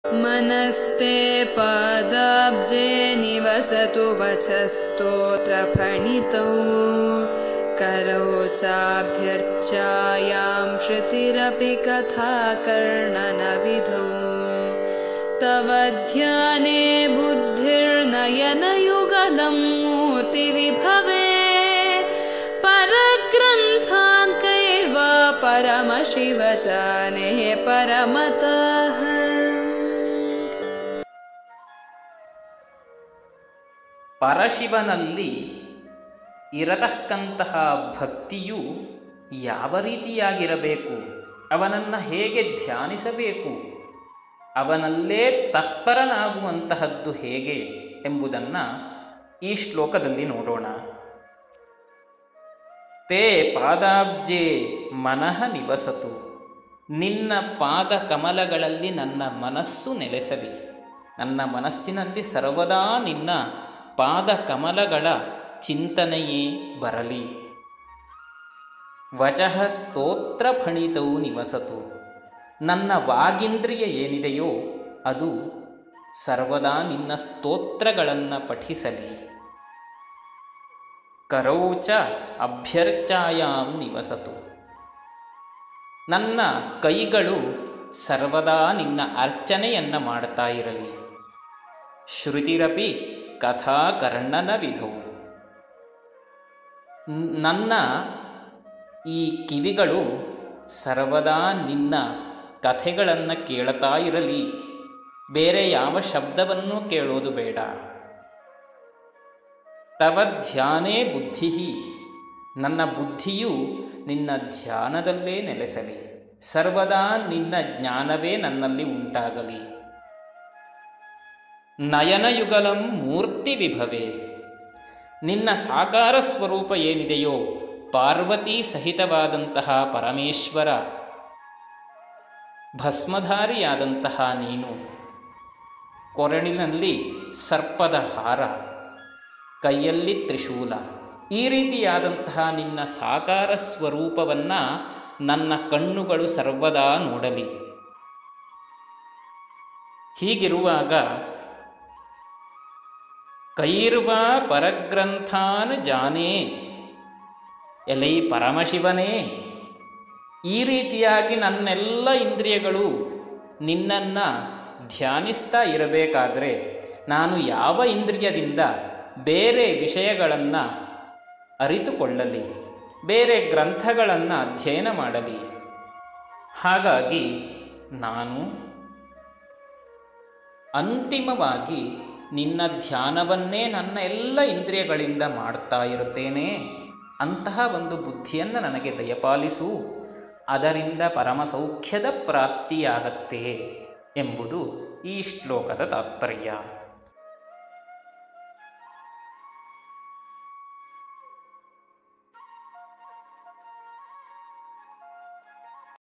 मनस्ते पादाब्जे निवसतु वचस्तोत्रफणितौ करौ चाभ्यर्चायां श्रुतिरपि कथाकर्णनविधौ तव ध्याने बुद्धिर्नयनयुगलं मूर्तिविभवे परग्रन्थान् कैर्वा परमशिवजाने परमतः ಪರಶಿವನಲ್ಲಿ ಇರತಕ್ಕಂತಹ ಭಕ್ತಿಯು ಯಾವ ರೀತಿಯಾಗಿರಬೇಕು ಅವನನ್ನು ಹೇಗೆ ಧ್ಯಾನಿಸಬೇಕು ಅವನಲ್ಲೇ ತತ್ಪರನಾಗುವಂತಹದ್ದು ಹೇಗೆ ಎಂಬುದನ್ನು ಈ ಶ್ಲೋಕದಲ್ಲಿ ನೋಡೋಣ ತೇ ಪಾದಾಬ್ಜೆ ಮನಃ ನಿವಸತು ನಿನ್ನ ಪಾದ ಕಮಲಗಳಲ್ಲಿ ನನ್ನ ಮನಸ್ಸು ನೆಲೆಸಲಿ ನನ್ನ ಮನಸ್ಸಿನಲ್ಲಿ ಸರ್ವದಾ ನಿನ್ನ ಪಾದ ಕಮಲಗಳ ಚಿಂತನೆಯೇ ಬರಲಿ ವಚಃ ಸ್ತೋತ್ರ ಫಣಿತವು ನಿವಸತು ನನ್ನ ವಾಗೀಂದ್ರಿಯ ಏನಿದೆಯೋ ಅದು ಸರ್ವದಾ ನಿನ್ನ ಸ್ತೋತ್ರಗಳನ್ನು ಪಠಿಸಲಿ ಕರೌಚ ಅಭ್ಯರ್ಚಾಯಾಂ ನಿವಸತು ನನ್ನ ಕೈಗಳು ಸರ್ವದಾ ನಿನ್ನ ಅರ್ಚನೆಯನ್ನು ಮಾಡ್ತಾ ಇರಲಿ ಶ್ರುತಿರಪಿ ಕಥಾಕರ್ಣನ ವಿಧವು ನನ್ನ ಈ ಕಿವಿಗಳು ಸರ್ವದಾ ನಿನ್ನ ಕಥೆಗಳನ್ನು ಕೇಳ್ತಾ ಇರಲಿ ಬೇರೆ ಯಾವ ಶಬ್ದವನ್ನೂ ಕೇಳೋದು ಬೇಡ ತವ ಧ್ಯಾನೇ ಬುದ್ಧಿ ನನ್ನ ಬುದ್ಧಿಯು ನಿನ್ನ ಧ್ಯಾನದಲ್ಲೇ ನೆಲೆಸಲಿ ಸರ್ವದಾ ನಿನ್ನ ಜ್ಞಾನವೇ ನನ್ನಲ್ಲಿ ಉಂಟಾಗಲಿ ನಯನಯುಗಲಂ ಮೂರ್ತಿ ವಿಭವೆ ನಿನ್ನ ಸಾಕಾರ ಸ್ವರೂಪ ಏನಿದೆಯೋ ಪಾರ್ವತಿ ಸಹಿತವಾದಂತಹ ಪರಮೇಶ್ವರ ಭಸ್ಮಧಾರಿಯಾದಂತಹ ನೀನು ಕೊರಳಿನಲ್ಲಿ ಸರ್ಪದ ಹಾರ ಕೈಯಲ್ಲಿ ತ್ರಿಶೂಲ ಈ ರೀತಿಯಾದಂತಹ ನಿನ್ನ ಸಾಕಾರ ಸ್ವರೂಪವನ್ನು ನನ್ನ ಕಣ್ಣುಗಳು ಸರ್ವದಾ ನೋಡಲಿ ಹೀಗಿರುವಾಗ ಕೈರ್ವ ಪರಗ್ರಂಥಾನ್ ಜಾನೇ ಎಲೈ ಪರಮಶಿವನೇ ಈ ರೀತಿಯಾಗಿ ನನ್ನೆಲ್ಲ ಇಂದ್ರಿಯಗಳು ನಿನ್ನನ್ನು ಧ್ಯಾನಿಸ್ತಾ ಇರಬೇಕಾದ್ರೆ ನಾನು ಯಾವ ಇಂದ್ರಿಯದಿಂದ ಬೇರೆ ವಿಷಯಗಳನ್ನು ಅರಿತುಕೊಳ್ಳಲಿ ಬೇರೆ ಗ್ರಂಥಗಳನ್ನು ಅಧ್ಯಯನ ಮಾಡಲಿ ಹಾಗಾಗಿ ನಾನು ಅಂತಿಮವಾಗಿ ನಿನ್ನ ಧ್ಯಾನವನ್ನೇ ನನ್ನ ಎಲ್ಲ ಇಂದ್ರಿಯಗಳಿಂದ ಮಾಡ್ತಾ ಇರುತ್ತೇನೆ ಅಂತಹ ಒಂದು ಬುದ್ಧಿಯನ್ನು ನನಗೆ ದಯಪಾಲಿಸು ಅದರಿಂದ ಪರಮ ಸೌಖ್ಯದ ಪ್ರಾಪ್ತಿಯಾಗತ್ತೆ ಎಂಬುದು ಈ ಶ್ಲೋಕದ ತಾತ್ಪರ್ಯ